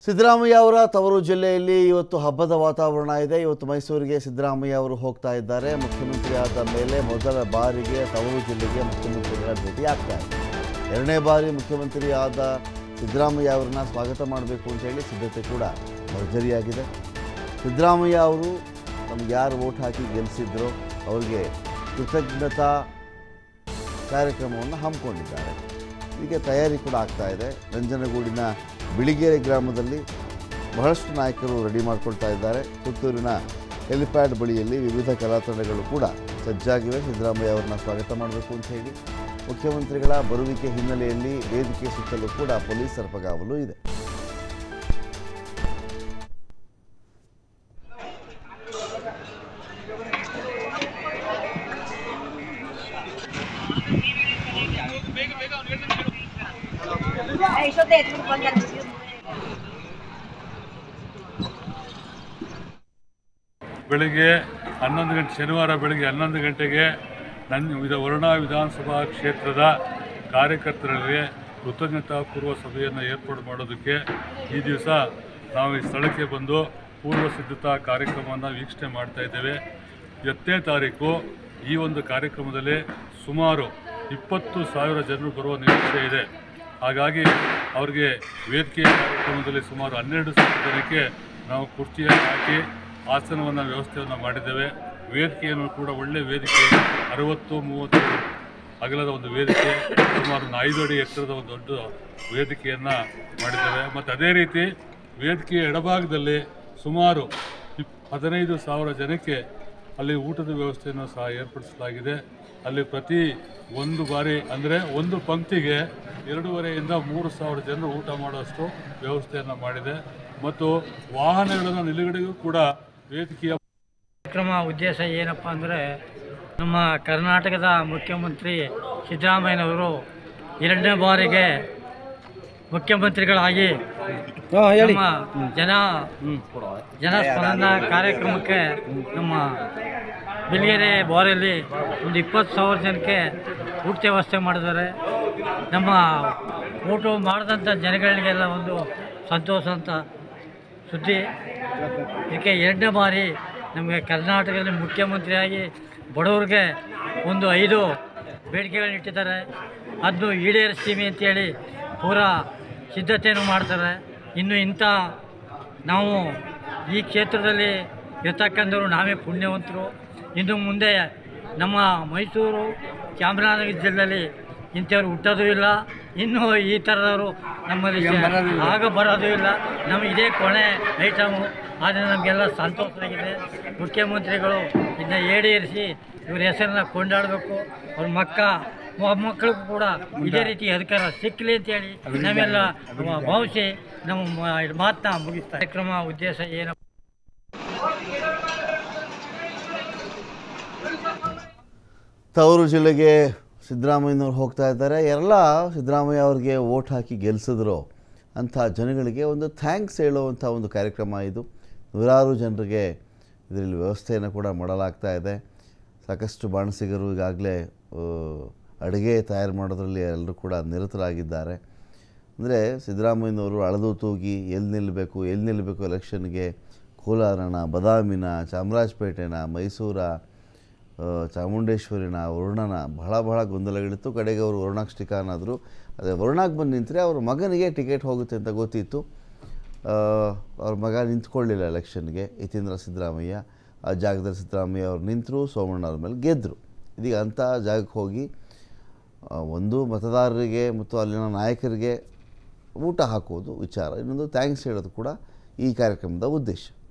ಸಿದ್ದರಾಮಯ್ಯ ಅವರ ತವರು ಜಿಲ್ಲೆಯಲ್ಲಿ ಇವತ್ತು ಹಬ್ಬದ ವಾತಾವರಣ ಇದೆ ಇವತ್ತು ಮೈಸೂರಿಗೆ ಸಿದ್ದರಾಮಯ್ಯ ಅವರು ಹೋಗ್ತಾ ಇದ್ದಾರೆ ಮುಖ್ಯಮಂತ್ರಿಯಾದ ಮೇಲೆ ಮೊದಲ ಬಾರಿಗೆ ತವರು ಜಿಲ್ಲೆಗೆ ಮುಖ್ಯಮಂತ್ರಿಗಳ ಭೇಟಿ ಆಗ್ತಾ ಇದೆ ಎರಡನೇ ಬಾರಿ ಮುಖ್ಯಮಂತ್ರಿ ಆದ ಸಿದ್ದರಾಮಯ್ಯ ಅವರನ್ನ ಸ್ವಾಗತ ಮಾಡಬೇಕು ಅಂತೇಳಿ ಸಿದ್ಧತೆ ಕೂಡ ಭರ್ಜರಿಯಾಗಿದೆ ಸಿದ್ದರಾಮಯ್ಯ ಅವರು ನಮ್ಗೆ ಯಾರು ವೋಟ್ ಹಾಕಿ ಗೆಲ್ಲಿಸಿದ್ರು ಅವರಿಗೆ ಕೃತಜ್ಞತಾ ಕಾರ್ಯಕ್ರಮವನ್ನು ಹಮ್ಮಿಕೊಂಡಿದ್ದಾರೆ ಹೀಗೆ ತಯಾರಿ ಕೂಡ ಆಗ್ತಾ ಇದೆ ನಂಜನಗೂಡಿನ ಬಿಳಿಗೆರೆ ಗ್ರಾಮದಲ್ಲಿ ಬಹಳಷ್ಟು ನಾಯಕರು ರೆಡಿ ಮಾಡ್ಕೊಳ್ತಾ ಇದ್ದಾರೆ ಪುತ್ತೂರಿನ ಹೆಲಿಪ್ಯಾಡ್ ಬಳಿಯಲ್ಲಿ ವಿವಿಧ ಕಲಾತಂಡಗಳು ಕೂಡ ಸಜ್ಜಾಗಿವೆ ಸಿದ್ದರಾಮಯ್ಯ ಅವರನ್ನ ಸ್ವಾಗತ ಮಾಡಬೇಕು ಅಂತ ಹೇಳಿ ಮುಖ್ಯಮಂತ್ರಿಗಳ ಬರುವಿಕೆ ಹಿನ್ನೆಲೆಯಲ್ಲಿ ವೇದಿಕೆ ಸುತ್ತಲೂ ಕೂಡ ಪೊಲೀಸ್ ಸರ್ಪಗಾವಲು ಇದೆ ಇಷ್ಟೊತ್ತೆ ಎತ್ಕೊಂಡು ಬಂದ ಬೆಳಿಗ್ಗೆ ಹನ್ನೊಂದು ಗಂಟೆ ಶನಿವಾರ ಬೆಳಿಗ್ಗೆ ಹನ್ನೊಂದು ಗಂಟೆಗೆ ನನ್ನ ವಿಧ ವರುಣಾ ವಿಧಾನಸಭಾ ಕ್ಷೇತ್ರದ ಕಾರ್ಯಕರ್ತರಿಗೆ ಕೃತಜ್ಞತಾ ಪೂರ್ವ ಸಭೆಯನ್ನು ಏರ್ಪಾಡು ಮಾಡೋದಕ್ಕೆ ಈ ದಿವಸ ನಾವು ಈ ಸ್ಥಳಕ್ಕೆ ಬಂದು ಪೂರ್ವ ಸಿದ್ಧತಾ ಕಾರ್ಯಕ್ರಮವನ್ನು ವೀಕ್ಷಣೆ ಮಾಡ್ತಾ ಇದ್ದೇವೆ ಹತ್ತನೇ ತಾರೀಕು ಈ ಒಂದು ಕಾರ್ಯಕ್ರಮದಲ್ಲಿ ಸುಮಾರು ಇಪ್ಪತ್ತು ಸಾವಿರ ಜನರು ಬರುವ ನಿರೀಕ್ಷೆ ಇದೆ ಹಾಗಾಗಿ ಅವರಿಗೆ ವೇದಿಕೆ ಕಾರ್ಯಕ್ರಮದಲ್ಲಿ ಸುಮಾರು ಹನ್ನೆರಡು ಸಾವಿರ ಜನಕ್ಕೆ ನಾವು ಕುರ್ಚಿಯನ್ನು ಹಾಕಿ ಆಸನವನ್ನು ವ್ಯವಸ್ಥೆಯನ್ನು ಮಾಡಿದ್ದೇವೆ ವೇದಿಕೆಯನ್ನು ಕೂಡ ಒಳ್ಳೆ ವೇದಿಕೆ ಅರವತ್ತು ಮೂವತ್ತು ಅಗಲದ ಒಂದು ವೇದಿಕೆ ಸುಮಾರು ಒಂದು ಐದು ಅಡಿ ಎತ್ತರದ ಒಂದು ದೊಡ್ಡ ವೇದಿಕೆಯನ್ನು ಮಾಡಿದ್ದೇವೆ ಮತ್ತು ಅದೇ ರೀತಿ ವೇದಿಕೆಯ ಎಡಭಾಗದಲ್ಲಿ ಸುಮಾರು ಇಪ್ ಹದಿನೈದು ಸಾವಿರ ಜನಕ್ಕೆ ಅಲ್ಲಿ ಊಟದ ವ್ಯವಸ್ಥೆಯನ್ನು ಸಹ ಏರ್ಪಡಿಸಲಾಗಿದೆ ಅಲ್ಲಿ ಪ್ರತಿ ಒಂದು ಬಾರಿ ಅಂದರೆ ಒಂದು ಪಂಕ್ತಿಗೆ ಎರಡೂವರೆಯಿಂದ ಮೂರು ಸಾವಿರ ಜನರು ಊಟ ಮಾಡುವಷ್ಟು ವ್ಯವಸ್ಥೆಯನ್ನು ಮಾಡಿದೆ ಮತ್ತು ವಾಹನಗಳನ್ನು ನಿಲುಗಡೆಗೂ ಕೂಡ ವೇದಿಕೆಯ ಕಾರ್ಯಕ್ರಮ ಉದ್ದೇಶ ಏನಪ್ಪ ಅಂದರೆ ನಮ್ಮ ಕರ್ನಾಟಕದ ಮುಖ್ಯಮಂತ್ರಿ ಸಿದ್ದರಾಮಯ್ಯನವರು ಎರಡನೇ ಬಾರಿಗೆ ಮುಖ್ಯಮಂತ್ರಿಗಳಾಗಿ ನಮ್ಮ ಜನ ಜನಸ್ಪಂದನ ಕಾರ್ಯಕ್ರಮಕ್ಕೆ ನಮ್ಮ ಬಿಲ್ಗೆರೆ ಬಾರಲ್ಲಿ ಒಂದು ಇಪ್ಪತ್ತು ಸಾವಿರ ಜನಕ್ಕೆ ಊಟ ವ್ಯವಸ್ಥೆ ಮಾಡಿದ್ದಾರೆ ನಮ್ಮ ಊಟ ಮಾಡಿದಂಥ ಜನಗಳಿಗೆಲ್ಲ ಒಂದು ಸಂತೋಷ ಅಂತ ಸುದ್ದಿ ಇದಕ್ಕೆ ಎರಡನೇ ಬಾರಿ ನಮಗೆ ಕರ್ನಾಟಕದಲ್ಲಿ ಮುಖ್ಯಮಂತ್ರಿಯಾಗಿ ಬಡವ್ರಿಗೆ ಒಂದು ಐದು ಬೇಡಿಕೆಗಳನ್ನ ಇಟ್ಟಿದ್ದಾರೆ ಅದನ್ನು ಈಡೇರಿಸ್ತೀವಿ ಅಂತೇಳಿ ಪೂರಾ ಸಿದ್ಧತೆಯನ್ನು ಮಾಡ್ತಾರೆ ಇನ್ನು ಇಂಥ ನಾವು ಈ ಕ್ಷೇತ್ರದಲ್ಲಿ ಇರ್ತಕ್ಕಂಥವ್ರು ನಾವೇ ಪುಣ್ಯವಂತರು ಇನ್ನು ಮುಂದೆ ನಮ್ಮ ಮೈಸೂರು ಚಾಮರಾಜನಗರ ಜಿಲ್ಲೆಯಲ್ಲಿ ಇಂಥವ್ರು ಹುಟ್ಟೋದು ಇಲ್ಲ ಇನ್ನು ಈ ಥರದವರು ನಮ್ಮಲ್ಲಿ ಆಗ ಬರೋದು ಇಲ್ಲ ನಮಗೆ ಇದೇ ಕೊನೆ ಐಟಮು ಆದರೆ ನಮಗೆಲ್ಲ ಸಂತೋಷವಾಗಿದೆ ಮುಖ್ಯಮಂತ್ರಿಗಳು ಇದನ್ನ ಈಡೇರಿಸಿ ಇವ್ರ ಹೆಸರನ್ನ ಕೊಂಡಾಡಬೇಕು ಅವ್ರ ಮಕ್ಕ ಮೊಮ್ಮಕ್ಕಳಿಗೂ ಕೂಡ ಇದೇ ರೀತಿ ಅಧಿಕಾರ ಸಿಕ್ಕಲಿ ಅಂತೇಳಿ ನಾವೆಲ್ಲ ಭಾವಿಸಿ ನಮ್ಮ ಮ- ಮಾತನ್ನ ಮುಗಿಸ್ತಾ ಕಾರ್ಯಕ್ರಮ ಉದ್ದೇಶ ಏನಪ್ಪ ತವರು ಜಿಲ್ಲೆಗೆ ಸಿದ್ದರಾಮಯ್ಯನವ್ರು ಹೋಗ್ತಾ ಇದ್ದಾರೆ ಎಲ್ಲ ಸಿದ್ದರಾಮಯ್ಯ ಅವ್ರಿಗೆ ವೋಟ್ ಹಾಕಿ ಗೆಲ್ಲಿಸಿದ್ರು ಅಂಥ ಜನಗಳಿಗೆ ಒಂದು ಥ್ಯಾಂಕ್ಸ್ ಹೇಳುವಂಥ ಒಂದು ಕಾರ್ಯಕ್ರಮ ಇದು ನೂರಾರು ಜನರಿಗೆ ಇದರಲ್ಲಿ ವ್ಯವಸ್ಥೆಯನ್ನು ಕೂಡ ಮಾಡಲಾಗ್ತಾ ಇದೆ ಸಾಕಷ್ಟು ಬಾಣಸಿಗರು ಈಗಾಗಲೇ ಅಡುಗೆ ತಯಾರು ಮಾಡೋದ್ರಲ್ಲಿ ಎಲ್ಲರೂ ಕೂಡ ನಿರತರಾಗಿದ್ದಾರೆ ಅಂದರೆ ಸಿದ್ದರಾಮಯ್ಯನವರು ಅಳದು ತೂಗಿ ಎಲ್ಲಿ ನಿಲ್ಲಬೇಕು ಎಲ್ಲಿ ನಿಲ್ಲಬೇಕು ಎಲೆಕ್ಷನ್ಗೆ ಕೋಲಾರನ ಬದಾಮಿನ ಚಾಮರಾಜಪೇಟೆನ ಮೈಸೂರ ಆ, ಚಾಮುಂಡೇಶ್ವರಿನ ವರುಣನ ಬಹಳ ಬಹಳ ಗೊಂದಲಗಳಿತ್ತು ಕಡೆಗೆ ಅವರು ವರುಣಾಕ್ ಸ್ಟಿಕಾನ್ ಆದರು ಅದೇ ವರುಣಾಕ್ ಬಂದು ನಿಂತರೆ ಅವ್ರ ಮಗನಿಗೆ ಟಿಕೆಟ್ ಹೋಗುತ್ತೆ ಅಂತ ಗೊತ್ತಿತ್ತು ಆ, ಅವ್ರ ಮಗ ನಿಂತ್ಕೊಳ್ಳಿಲ್ಲ ಎಲೆಕ್ಷನ್ಗೆ ಯತೀಂದ್ರ ಸಿದ್ದರಾಮಯ್ಯ ಆ ಜಾಗದಲ್ಲಿ ಸಿದ್ದರಾಮಯ್ಯ ಅವ್ರು ನಿಂತರು ಸೋಮಣ್ಣ ಅವ್ರ ಮೇಲೆ ಗೆದ್ದರು ಇದೀಗ ಅಂಥ ಜಾಗಕ್ಕೆ ಹೋಗಿ ಆ, ಒಂದು ಮತದಾರರಿಗೆ ಮತ್ತು ಅಲ್ಲಿನ ನಾಯಕರಿಗೆ ಊಟ ಹಾಕೋದು ವಿಚಾರ ಇನ್ನೊಂದು ಥ್ಯಾಂಕ್ಸ್ ಹೇಳೋದು ಕೂಡ ಈ ಕಾರ್ಯಕ್ರಮದ ಉದ್ದೇಶ